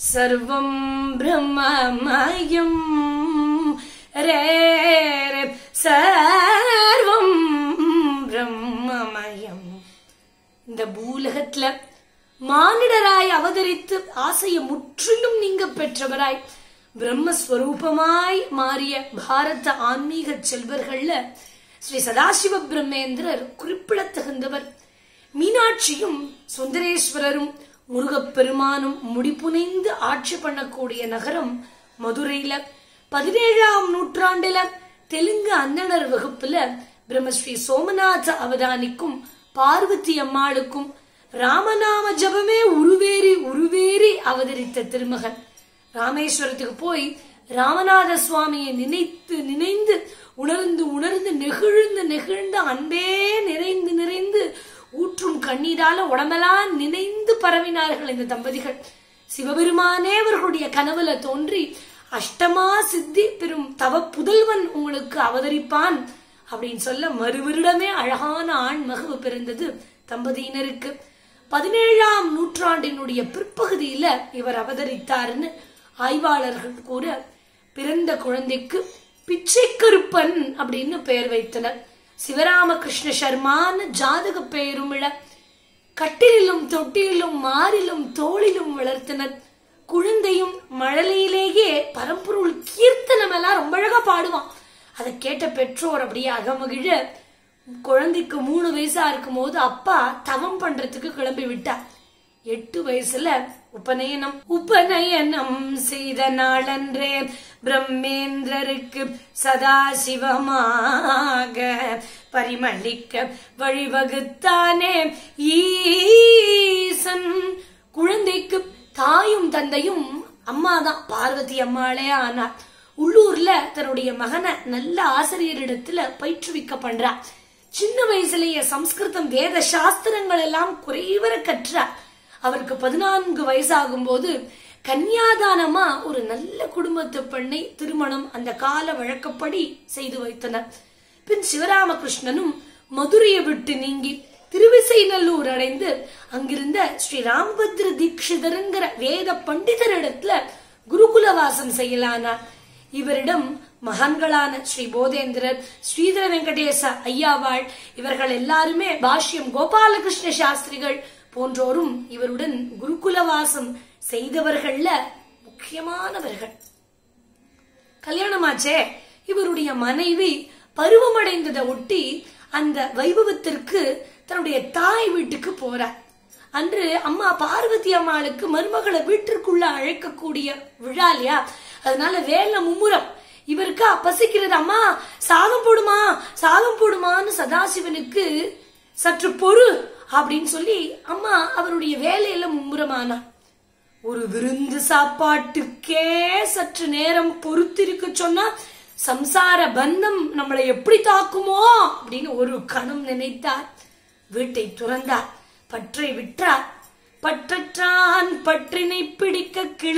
சர்வம் பிரம்மமயம் ரே ரே சர்வம் பிரம்மமயம் இந்த பூலகத்துல மானிடராய் அவதரித்து ஆசையை முற்றிலும் நீங்க பெற்றவராய் பிரம்மஸ்வரூபமாய் மாறிய பாரத ஆன்மீக செல்வர்கள்ல ஸ்ரீ சதாசிவ பிரம்மேந்திரர் குறிப்பிடத்தகுந்தவர் மீனாட்சியும் சுந்தரேஸ்வரரும் முருகப்பெருமானும் முடிப்புனைந்து ஆட்சி பண்ணக்கூடிய நகரம் மதுரையில பதினேழாம் நூற்றாண்டுல தெலுங்கு அந்தணர் வகுப்புல பிரம்மஸ்ரீ சோமநாத அவதானிக்கும் பார்வதி அம்மாளுக்கும் ராமநாம ஜபமே உருவேறி உருவேறி அவதரித்த திருமகன் ராமேஸ்வரத்துக்கு போய் ராமநாத சுவாமியை நினைத்து நினைந்து உணர்ந்து உணர்ந்து நெகிழ்ந்து நெகிழ்ந்து அன்பே நிறைந்து நிறைந்து ஊற்றும் கண்ணீரால உடம்பெல்லாம் நினைந்து பரவினார்கள் இந்த தம்பதிகள் சிவபெருமானே அவர்களுடைய கனவுல தோன்றி அஷ்டமா சித்தி பெரும் தவ புதல்வன் உங்களுக்கு அவதரிப்பான் அப்படின்னு சொல்ல மறுவருடமே அழகான ஆண் மகவு பிறந்தது தம்பதியினருக்கு பதினேழாம் நூற்றாண்டினுடைய பிற்பகுதியில இவர் அவதரித்தாருன்னு ஆய்வாளர்கள் கூற பிறந்த குழந்தைக்கு பிச்சைக்கருப்பன் அப்படின்னு பெயர் வைத்தனர் சிவராமகிருஷ்ண சர்மான்னு ஜாதக பெயரும் இழ கட்டிலும் தொட்டிலும் மாறிலும் தோளிலும் வளர்த்தனர் குழந்தையும் மழலையிலேயே பரம்பொருள் கீர்த்தனம் எல்லாம் ரொம்ப அழகா பாடுவான் அதை கேட்ட பெற்றோர் அப்படியே அகமகிழ குழந்தைக்கு மூணு வயசா இருக்கும் போது அப்பா தவம் பண்றதுக்கு கிளம்பி விட்டார் எட்டு வயசுல உபநயனம் உபநயனம் செய்த நாளன்றே பிரம்மேந்திரருக்கு சதாசிவமாக பரிமளிக்க வழிவகுத்தானே ஈசன் குழந்தைக்கு தாயும் தந்தையும் அம்மாதான் பார்வதி அம்மாளே ஆனார் உள்ளூர்ல தன்னுடைய மகனை நல்ல ஆசிரியரிடத்துல பயிற்றுவிக்க பண்றா சின்ன வயசுலயே சம்ஸ்கிருதம் வேத சாஸ்திரங்கள் எல்லாம் குறைவர கற்றார் அவருக்கு பதினான்கு வயசாகும் போது கன்னியாதானமா ஒரு நல்ல குடும்பத்து பெண்ணை திருமணம் அந்த கால வழக்கப்படி செய்து வைத்தனர் பின் சிவராமகிருஷ்ணனும் மதுரையை விட்டு நீங்கி திருவிசைநல்லூர் அடைந்து அங்கிருந்த ஸ்ரீ ராமபத்ர தீட்சிதருங்கிற வேத பண்டிதரிடத்துல குருகுல வாசம் செய்யலானார் இவரிடம் மகான்களான ஸ்ரீ போதேந்திரர் ஸ்ரீதர வெங்கடேச ஐயாவாள் இவர்கள் எல்லாருமே பாஷ்யம் கோபாலகிருஷ்ண சாஸ்திரிகள் போன்றோரும் இவருடன் குருகுலவாசம் செய்தவர்கள்ல முக்கியமானவர்கள் கல்யாணமாச்சே இவருடைய மனைவி பருவமடைந்ததை ஒட்டி அந்த வைபவத்திற்கு தன்னுடைய தாய் வீட்டுக்கு போறார் அன்று அம்மா பார்வதி அம்மாளுக்கு மருமகளை வீட்டிற்குள்ள அழைக்கக்கூடிய விழா இல்லையா அதனால வேலை மும்முரம் இவருக்கா பசிக்கிறது அம்மா சாதம் போடுமா சாதம் போடுமான்னு சதாசிவனுக்கு சற்று பொறு அப்படின்னு சொல்லி அம்மா அவருடைய வேலையில மும்முரமானார் ஒரு விருந்து சாப்பாட்டுக்கே சற்று நேரம் பொறுத்திருக்க சொன்னா சம்சார பந்தம் நம்மளை எப்படி தாக்குமோ அப்படின்னு ஒரு கணம் நினைத்தார் வீட்டை துறந்தார் பற்றை விட்டார் பற்றற்றான் பற்றினை பிடிக்க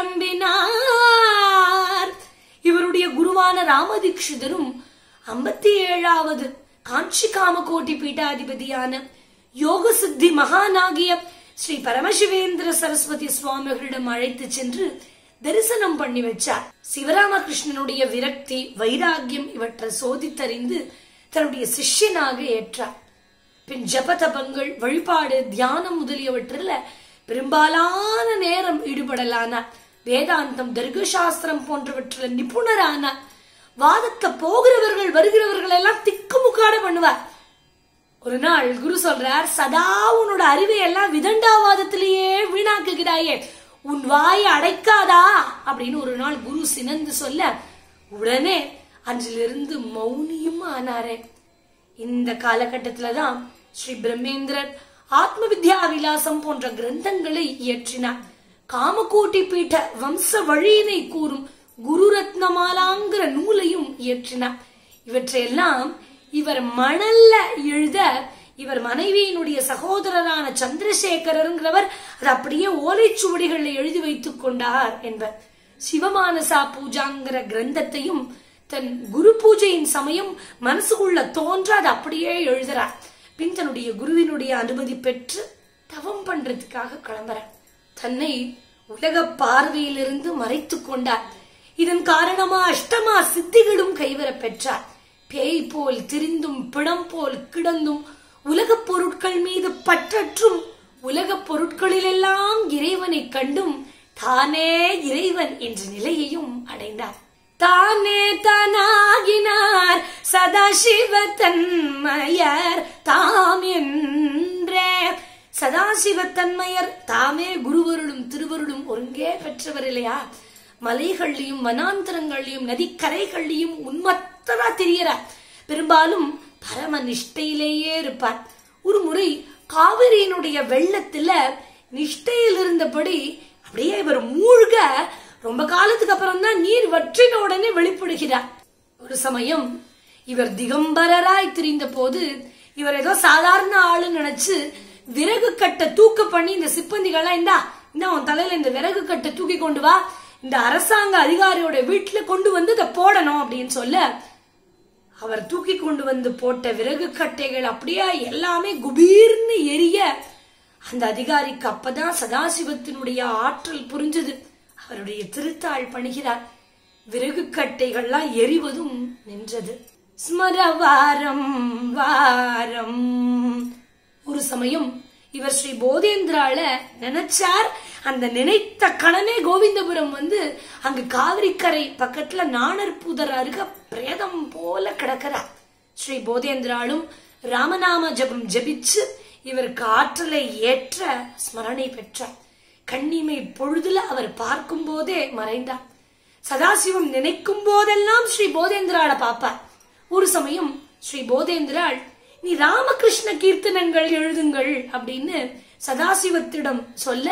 கிளம்பினார் இவருடைய குருவான ராமதீட்சிதரும் ஐம்பத்தி ஏழாவது காஞ்சி காமகோட்டி பீட்டாதிபதியான யோக சித்தி மகானாகிய ஸ்ரீ பரமசிவேந்திர சரஸ்வதி சுவாமிகளிடம் அழைத்து சென்று தரிசனம் பண்ணி வச்சார் சிவராமகிருஷ்ணனுடைய விரக்தி வைராகியம் இவற்றை சோதித்தறிந்து தன்னுடைய சிஷ்யனாக ஏற்றார் பின் ஜபதபங்கள் வழிபாடு தியானம் முதலியவற்றில் பெரும்பாலான நேரம் ஈடுபடலானார் வேதாந்தம் தர்கசாஸ்திரம் போன்றவற்றில் நிபுணரானார் வாதத்தை போகிறவர்கள் வருகிறவர்கள் எல்லாம் திக்குமுக்காட பண்ணுவார் ஒரு நாள் குரு சொல்றார் சதா உன்னோட அறிவை எல்லாம் விதண்டாவாதத்திலேயே வீணாக்குகிறாயே உன் வாயை அடைக்காதா அப்படின்னு ஒரு நாள் குரு சினந்து சொல்ல உடனே அன்றிலிருந்து மௌனியும் ஆனாரே இந்த காலகட்டத்துலதான் ஸ்ரீ பிரம்மேந்திரர் ஆத்ம வித்யா விலாசம் போன்ற கிரந்தங்களை இயற்றினார் காமகோட்டி பீட்ட வம்ச வழியினை கூறும் குரு ரத்னமாலாங்கிற நூலையும் இயற்றினார் இவற்றையெல்லாம் இவர் மணல்ல எழுத இவர் மனைவியினுடைய சகோதரரான சந்திரசேகரருங்கிறவர் அது அப்படியே ஓலைச்சுவடிகளில் எழுதி வைத்துக் கொண்டார் என்பர் சிவமானசா பூஜாங்கிற கிரந்தத்தையும் தன் குரு பூஜையின் சமயம் மனசுக்குள்ள தோன்ற அது அப்படியே எழுதுறார் பின் தன்னுடைய குருவினுடைய அனுமதி பெற்று தவம் பண்றதுக்காக கிளம்புறார் தன்னை உலக பார்வையிலிருந்து மறைத்துக் கொண்டார் இதன் காரணமா அஷ்டமா சித்திகளும் கைவர பெற்றார் பேய் போல் திரிந்தும் பிணம் போல் கிடந்தும் உலகப் பொருட்கள் மீது பற்றற்றும் உலகப் பொருட்களிலெல்லாம் இறைவனை கண்டும் தானே இறைவன் என்ற நிலையையும் அடைந்தார் தானே தானாகினார் சதாசிவ தன்மயர் தாம் என்றே சதாசிவ தன்மையர் தாமே குருவருளும் திருவருளும் ஒருங்கே பெற்றவர் இல்லையா மலைகள்லயும் வனாந்தரங்கள்லயும் நதிக்கரைகள்லயும் உண்மத்தரா தெரியறார் பெரும்பாலும் பரம நிஷ்டையிலேயே இருப்பார் ஒரு முறை காவிரியினுடைய வெள்ளத்துல நிஷ்டையில் இருந்தபடி அப்படியே இவர் மூழ்க ரொம்ப காலத்துக்கு அப்புறம் தான் நீர் வற்றின உடனே வெளிப்படுகிறார் ஒரு சமயம் இவர் திகம்பரராய் திரிந்த போது இவர் ஏதோ சாதாரண ஆளுன்னு நினைச்சு விறகு கட்டை தூக்க பண்ணி இந்த சிப்பந்திகள்லாம் இந்தா இந்த உன் தலையில இந்த விறகு கட்டை தூக்கி கொண்டு வா இந்த அரசாங்க அதிகாரியோட வீட்டுல கொண்டு வந்து இதை போடணும் அப்படின்னு சொல்ல அவர் தூக்கி கொண்டு வந்து போட்ட விறகு கட்டைகள் அப்படியே எல்லாமே குபீர்னு எரிய அந்த அதிகாரிக்கு அப்பதான் சதாசிவத்தினுடைய ஆற்றல் புரிஞ்சது அவருடைய திருத்தாள் பணிகிறார் விறகு கட்டைகள்லாம் எரிவதும் நின்றது ஸ்மரவாரம் வாரம் ஒரு சமயம் இவர் ஸ்ரீ போதேந்திரால நினைச்சார் அந்த நினைத்த கணமே கோவிந்தபுரம் வந்து அங்கு காவிரிக்கரை பக்கத்துல நாணற்புதர் அருக பிரேதம் போல கிடக்கிறார் ஸ்ரீ போதேந்திராலும் ராமநாம ஜபம் ஜபிச்சு இவருக்கு ஆற்றலை ஏற்ற ஸ்மரணை பெற்றார் கண்ணிமை பொழுதுல அவர் பார்க்கும் போதே மறைந்தார் சதாசிவம் நினைக்கும் போதெல்லாம் ஸ்ரீ போதேந்திரால பார்ப்பார் ஒரு சமயம் ஸ்ரீ போதேந்திராள் நீ ராமகிருஷ்ண கீர்த்தனங்கள் எழுதுங்கள் அப்படின்னு சதாசிவத்திடம் சொல்ல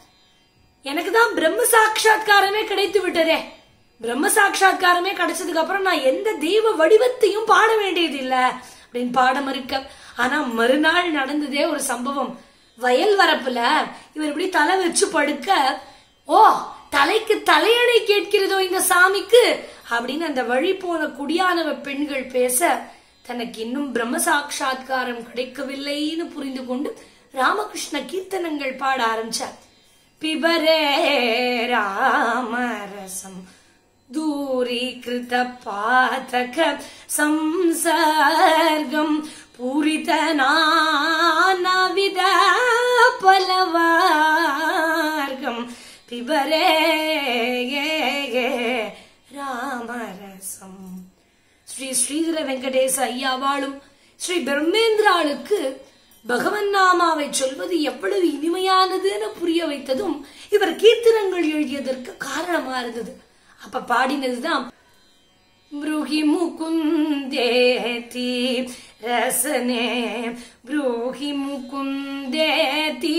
எனக்கு தான் பிரம்ம சாட்சா்காரமே கிடைத்து விட்டதே பிரம்ம சாட்சா்காரமே கிடைச்சதுக்கு அப்புறம் நான் எந்த தெய்வ வடிவத்தையும் பாட வேண்டியது இல்ல அப்படின்னு பாட மறுக்க ஆனா மறுநாள் நடந்ததே ஒரு சம்பவம் வயல் வரப்புல இவர் இப்படி தலை வச்சு படுக்க ஓ தலைக்கு தலையணை கேட்கிறதோ இந்த சாமிக்கு அப்படின்னு அந்த வழி போன குடியானவ பெண்கள் பேச தனக்கு இன்னும் பிரம்ம சாட்சா்காரம் கிடைக்கவில்லைன்னு புரிந்து கொண்டு ராமகிருஷ்ண கீர்த்தனங்கள் பாட ஆரம்பிச்சார் பிபரே ராமரசம் தூரீகிருத பாதக சம்சர்கம் பூரிதனானவித பலவார்கம் பிபரே ராமரசம் ஸ்ரீ ஸ்ரீதர வெங்கடேச ஐயாவாளும் ஸ்ரீ பிரம்மேந்திராளுக்கு பகவன் நாமாவை சொல்வது எவ்வளவு இனிமையானதுன்னு புரிய வைத்ததும் இவர் கீர்த்தனங்கள் எழுதியதற்கு காரணமா இருந்தது அப்ப பாடினதுதான் ബ്രൂഹി മുകുന്ദേതി രസനെ ബ്രൂഹി മുകുന്ദേതി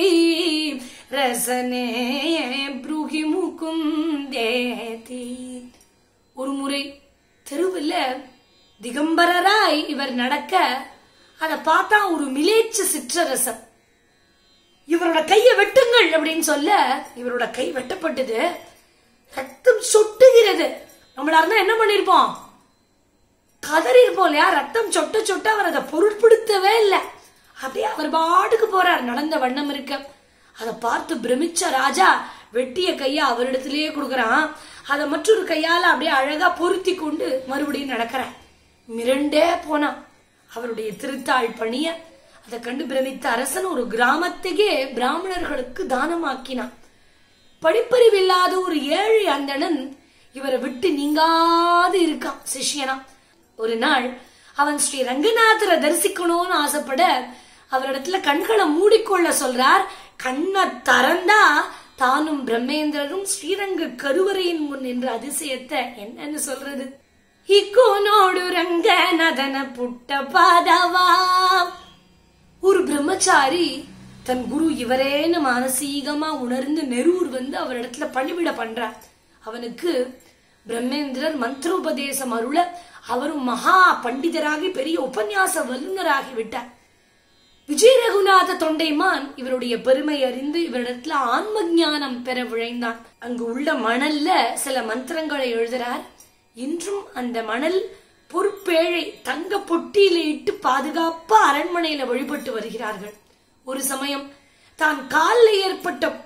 ரசனே ப்ரூஹி முகுந்தேதி ஒரு முறை தெருவில் திகம்பரராய் இவர் நடக்க அதை பார்த்தா ஒரு மிலேச்ச சிற்றரசன் இவரோட கையை வெட்டுங்கள் அப்படின்னு சொல்ல இவரோட கை வெட்டப்பட்டது ரத்தம் சொட்டுகிறது நம்மளா இருந்தா என்ன பண்ணிருப்போம் கதறி இருப்போம் இல்லையா ரத்தம் சொட்ட சொட்ட அவர் அதை பொருட்படுத்தவே இல்லை அப்படியே அவர் பாட்டுக்கு போறார் நடந்த வண்ணம் இருக்க அதை பார்த்து பிரமிச்ச ராஜா வெட்டிய கைய அவரிடத்திலேயே கொடுக்கறான் அதை மற்றொரு கையால அப்படியே அழகா பொருத்தி கொண்டு மறுபடியும் நடக்கிறார் மிரண்டே போனான் அவருடைய திருத்தாள் பணிய அதை கண்டு பிரமித்த அரசன் ஒரு கிராமத்தையே பிராமணர்களுக்கு தானமாக்கினான் படிப்பறிவில்லாத ஒரு ஏழை அந்தணன் இவரை விட்டு நீங்காது இருக்கான் சிஷ்யனா ஒரு நாள் அவன் ஸ்ரீ ரங்கநாதரை தரிசிக்கணும்னு ஆசைப்பட அவரிடத்துல கண்களை மூடிக்கொள்ள சொல்றார் கண்ணை திறந்தா தானும் பிரம்மேந்திரரும் ஸ்ரீரங்க கருவறையின் முன் என்ற அதிசயத்தை என்னன்னு சொல்றது இக்கோனோடு ரங்கநதன புட்ட பாதவா ஒரு பிரம்மச்சாரி தன் குரு இவரேன்னு மானசீகமா உணர்ந்து நெரூர் வந்து அவரிடத்துல பணிவிட பண்றார் அவனுக்கு பிரம்மேந்திரர் மந்திரோபதேசம் அருள அவரும் மகா பண்டிதராகி பெரிய உபன்யாச வல்லுநராகி விட்டார் விஜய ரகுநாத தொண்டைமான் இவருடைய பெருமை அறிந்து இவரிடத்துல ஆன்ம ஞானம் பெற விழைந்தான் அங்கு உள்ள மணல்ல சில மந்திரங்களை எழுதுறார் இன்றும் அந்த மணல் பொறுப்பேழை தங்க பொட்டியில இட்டு பாதுகாப்பா அரண்மனையில வழிபட்டு வருகிறார்கள் ஒரு சமயம் தான் காலில் ஏற்பட்ட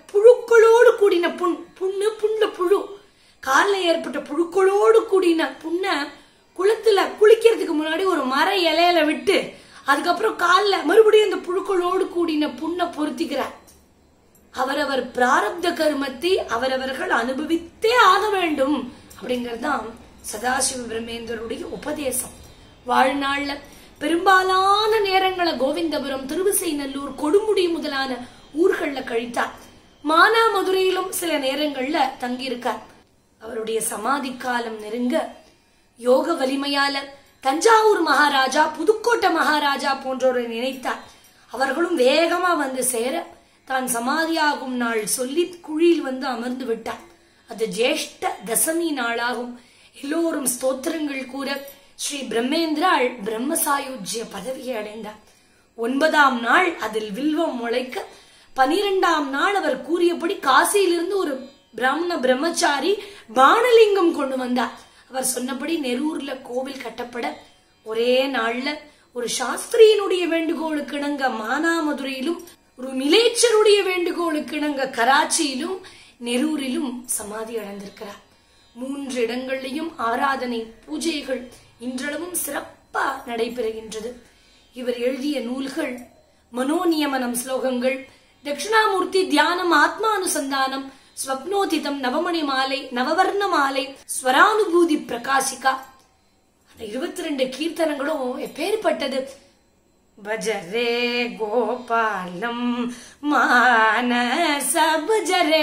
புழுக்களோடு கூடின புண் புண்ணு புண்ல புழு காலில் ஏற்பட்ட புழுக்களோடு கூடின புண்ணை குளத்துல குளிக்கிறதுக்கு முன்னாடி ஒரு மர இலையில விட்டு அதுக்கப்புறம் காலில் மறுபடியும் அந்த புழுக்களோடு கூடின புண்ணை பொருத்திக்கிறார் அவரவர் பிராரப்த கர்மத்தை அவரவர்கள் அனுபவித்தே ஆக வேண்டும் அப்படிங்கறதுதான் சதாசிவ பிரம்மேந்திரருடைய உபதேசம் வாழ்நாள்ல பெரும்பாலான நேரங்களை கோவிந்தபுரம் திருவிசைநல்லூர் கொடுமுடி முதலான ஊர்கள்ல கழித்தார் மானாமதுரையிலும் சில நேரங்கள்ல தங்கியிருக்கார் அவருடைய சமாதி காலம் நெருங்க யோக வலிமையால தஞ்சாவூர் மகாராஜா புதுக்கோட்டை மகாராஜா போன்றோரை நினைத்தார் அவர்களும் வேகமா வந்து சேர தான் சமாதியாகும் நாள் சொல்லி குழியில் வந்து அமர்ந்து விட்டார் அது ஜேஷ்ட தசமி நாளாகும் எல்லோரும் ஸ்தோத்திரங்கள் கூற ஸ்ரீ பிரம்மேந்திராள் பிரம்மசாயுஜ்ய பதவியை அடைந்தார் ஒன்பதாம் நாள் அதில் வில்வம் முளைக்க பனிரெண்டாம் நாள் அவர் கூறியபடி காசியிலிருந்து ஒரு பிராமண பிரம்மச்சாரி பானலிங்கம் கொண்டு வந்தார் அவர் சொன்னபடி நெரூர்ல கோவில் கட்டப்பட ஒரே நாள்ல ஒரு சாஸ்திரியினுடைய வேண்டுகோளுக்கு இணங்க மானாமதுரையிலும் ஒரு மிலேச்சருடைய வேண்டுகோளுக்கு இணங்க கராச்சியிலும் நெரூரிலும் சமாதி அடைந்திருக்கிறார் மூன்று இடங்களிலும் ஆராதனை பூஜைகள் இன்றளவும் சிறப்பா நடைபெறுகின்றது இவர் எழுதிய நூல்கள் மனோநியமனம் ஸ்லோகங்கள் தட்சிணாமூர்த்தி தியானம் ஆத்மானுசந்தானம் ஸ்வப்னோதிதம் நவமணி மாலை நவவர்ண மாலை ஸ்வரானுபூதி பிரகாசிகா அந்த இருபத்தி ரெண்டு கீர்த்தனங்களும் எப்பேற்பட்டது பஜரே கோபாலம் மானச பஜரே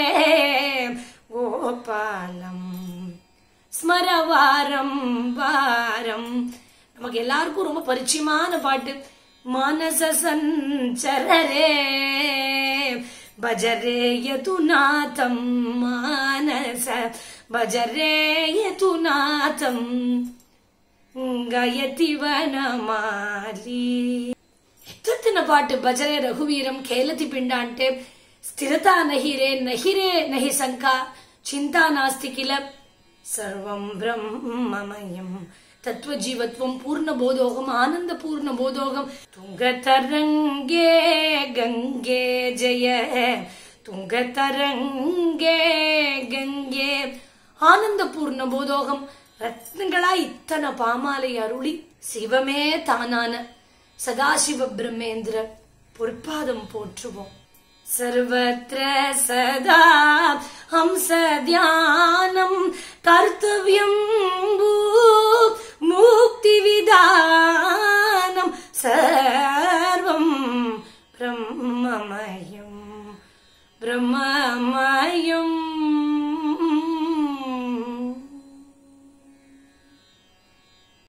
கோபாலம் ஸ்மர வாரம் வாரம் நமக்கு எல்லாருக்கும் ரொம்ப பரிச்சயமான பாட்டு மானச சஞ்சரரே பஜரே யதுநாதம் மானச பஜரே யதுநாதம் గయతి వనమాలి ఎత్తెత్తిన పాటు భజరే రఘువీరం కేలతి పిండ అంటే స్థిరత నహిరే నహిరే నహి శంక చింతా నాస్తి కిల సర్వం బ్రహ్మమయం తత్వజీవత్వం పూర్ణ బోధోగం ఆనంద పూర్ణ బోధోగం తుంగతరంగే గంగే జయ తుంగతరంగే గంగే ஆனந்த பூர்ண போதோகம் ரத்னங்களா இத்தனை பாமாலை அருளி சிவமே தானான சதாசிவ பிரம்மேந்திர பொற்பாதம் போற்றுவோம் சர்வத்திர சதா ஹம்ச தியானம் கர்த்தவியம்